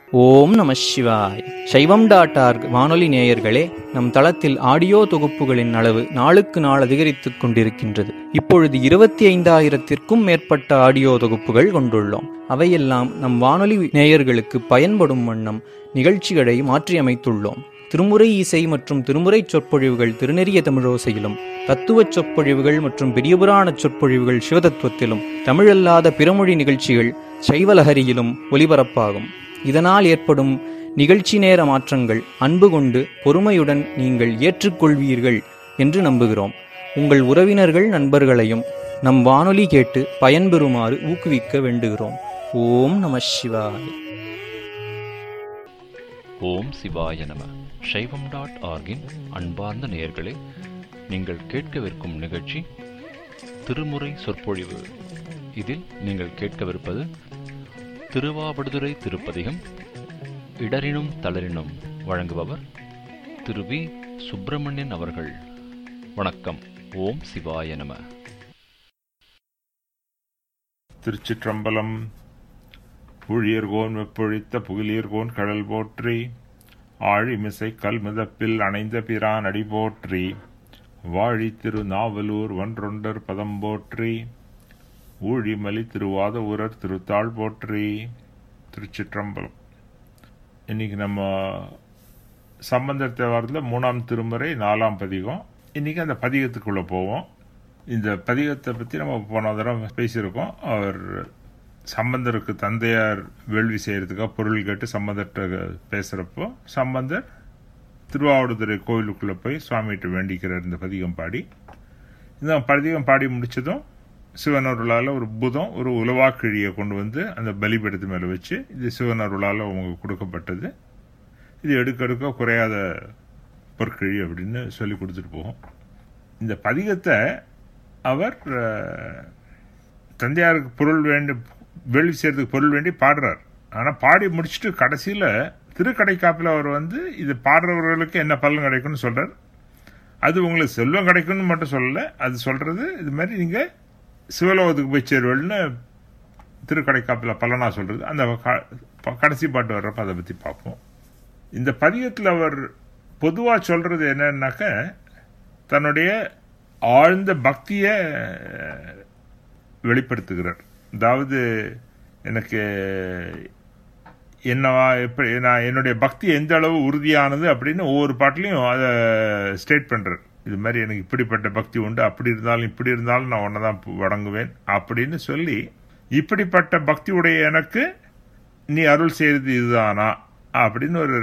ஓம் நம சிவாய் சைவம் டாட் ஆர்க் வானொலி நேயர்களே நம் தளத்தில் ஆடியோ தொகுப்புகளின் அளவு நாளுக்கு நாள் அதிகரித்துக் கொண்டிருக்கின்றது இப்பொழுது இருபத்தி ஐந்தாயிரத்திற்கும் மேற்பட்ட ஆடியோ தொகுப்புகள் கொண்டுள்ளோம் அவையெல்லாம் நம் வானொலி நேயர்களுக்கு பயன்படும் வண்ணம் நிகழ்ச்சிகளை மாற்றியமைத்துள்ளோம் திருமுறை இசை மற்றும் திருமுறை சொற்பொழிவுகள் திருநெறிய தமிழோசையிலும் தத்துவ சொற்பொழிவுகள் மற்றும் பெரியபுராண சொற்பொழிவுகள் சிவதத்துவத்திலும் தமிழல்லாத பிறமொழி நிகழ்ச்சிகள் சைவலஹரியிலும் ஒலிபரப்பாகும் இதனால் ஏற்படும் நிகழ்ச்சி நேர மாற்றங்கள் அன்பு கொண்டு பொறுமையுடன் நீங்கள் ஏற்றுக்கொள்வீர்கள் என்று நம்புகிறோம் உங்கள் உறவினர்கள் நண்பர்களையும் நம் வானொலி கேட்டு பயன்பெறுமாறு ஊக்குவிக்க வேண்டுகிறோம் ஓம் நம சிவாய ஓம் சிவாய நம சைவம் டாட் ஆர்கின் அன்பார்ந்த நேயர்களே நீங்கள் கேட்கவிருக்கும் நிகழ்ச்சி திருமுறை சொற்பொழிவு இதில் நீங்கள் கேட்கவிருப்பது திருவாவடுதுறை திருப்பதிகம் இடரினும் தளரினும் வழங்குபவர் திரு வி சுப்பிரமணியன் அவர்கள் வணக்கம் ஓம் சிவாய நம திருச்சிற்றம்பலம் புழியர்கோன் வெப்பொழித்த புகிலியர்கோன் கடல் போற்றி ஆழிமிசை கல்முதப்பில் அணைந்த பிரான் அடி போற்றி வாழி திரு நாவலூர் ஒன்றொண்டர் பதம் போற்றி ஊழிமலி திருவாத ஊரர் திருத்தாள் போற்றி திருச்சிற்றம்பலம் இன்னைக்கு நம்ம சம்பந்தர் தேவாரத்தில் மூணாம் திருமுறை நாலாம் பதிகம் இன்னைக்கு அந்த பதிகத்துக்குள்ள போவோம் இந்த பதிகத்தை பற்றி நம்ம போன தடவை பேசியிருக்கோம் அவர் சம்பந்தருக்கு தந்தையார் வேள்வி செய்யறதுக்காக பொருள் கேட்டு சம்பந்தர்கிட்ட பேசுறப்போ சம்பந்தர் திருவாவடுதுறை கோவிலுக்குள்ள போய் சுவாமிகிட்ட வேண்டிக்கிறார் இந்த பதிகம் பாடி இந்த பதிகம் பாடி முடிச்சதும் சிவனருளால் ஒரு புதம் ஒரு உலவாக்கிழியை கொண்டு வந்து அந்த பலிபீடத்து மேலே வச்சு இது சிவனருளால் அவங்க கொடுக்கப்பட்டது இது எடுக்க எடுக்க குறையாத பொற்கிழி அப்படின்னு சொல்லி கொடுத்துட்டு போகும் இந்த பதிகத்தை அவர் அஹ், தந்தையாருக்கு பொருள் வேண்டி வேள்வி செய்யறதுக்கு பொருள் வேண்டி பாடுறார் ஆனால் பாடி முடிச்சுட்டு கடைசியில் திருக்கடைக்காப்பில் அவர் வந்து இது பாடுறவர்களுக்கு என்ன பலன் கிடைக்கும்னு சொல்றார் அது உங்களுக்கு செல்வம் கிடைக்கும்னு மட்டும் சொல்லலை அது சொல்றது இது மாதிரி நீங்கள் சிவலோகத்துக்கு போய் சேருவல்னு திருக்கடைக்காப்பில் பலனா சொல்றது அந்த க- ப- கடைசி பாட்டு வர்றப்ப அதை பற்றி பார்ப்போம் இந்த பதிகத்தில் அவர் பொதுவாக சொல்றது என்னன்னாக்க தன்னுடைய ஆழ்ந்த பக்தியை வெளிப்படுத்துகிறார் அதாவது எனக்கு என்னவா எப்படி நான் என்னுடைய பக்தி எந்த அளவு உறுதியானது அப்படின்னு ஒவ்வொரு பாட்டிலையும் அதை ஸ்டேட் பண்றார் இது மாதிரி எனக்கு இப்படிப்பட்ட பக்தி உண்டு அப்படி இருந்தாலும் இப்படி இருந்தாலும் நான் உன்னை தான் வணங்குவேன் அப்படின்னு சொல்லி இப்படிப்பட்ட பக்தி உடைய எனக்கு நீ அருள் செய்யறது இதுதானா அப்படின்னு ஒரு